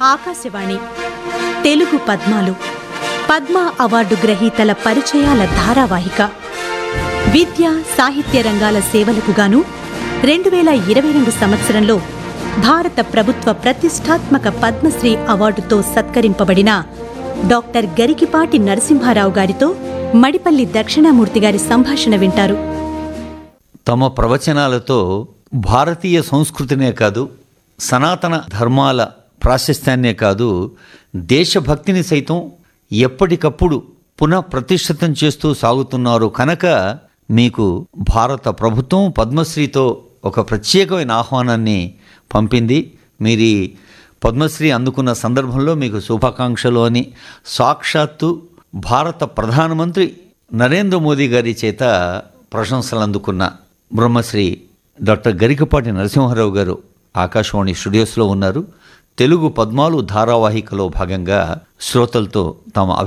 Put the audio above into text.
ఆకాశవాణి తెలుగు పద్మాలు పద్మ అవార్డు గ్రహీతల పరిచయాల ధారావాహిక విద్య సాహిత్య రంగాల సేవలకు గాను రెండు వేల ఇరవై రెండు సంవత్సరంలో భారత ప్రభుత్వ ప్రతిష్టాత్మక పద్మశ్రీ అవార్డుతో సత్కరింపబడిన డాక్టర్ గరికిపాటి నరసింహారావు గారితో మడిపల్లి దక్షిణామూర్తి గారి సంభాషణ వింటారు తమ ప్రవచనాలతో భారతీయ సంస్కృతినే కాదు సనాతన ధర్మాల ప్రాశస్త్యాన్నే కాదు దేశభక్తిని సైతం ఎప్పటికప్పుడు పునః ప్రతిష్ఠితం చేస్తూ సాగుతున్నారు కనుక మీకు భారత ప్రభుత్వం పద్మశ్రీతో ఒక ప్రత్యేకమైన ఆహ్వానాన్ని పంపింది మీరు ఈ పద్మశ్రీ అందుకున్న సందర్భంలో మీకు శుభాకాంక్షలు అని సాక్షాత్తు భారత ప్రధానమంత్రి నరేంద్ర మోదీ గారి చేత ప్రశంసలు అందుకున్న బ్రహ్మశ్రీ డాక్టర్ గరికపాటి నరసింహారావు గారు ఆకాశవాణి స్టూడియోస్లో ఉన్నారు తెలుగు పద్మాలు ధారావాహికలో భాగంగా శ్రోతలతో తమ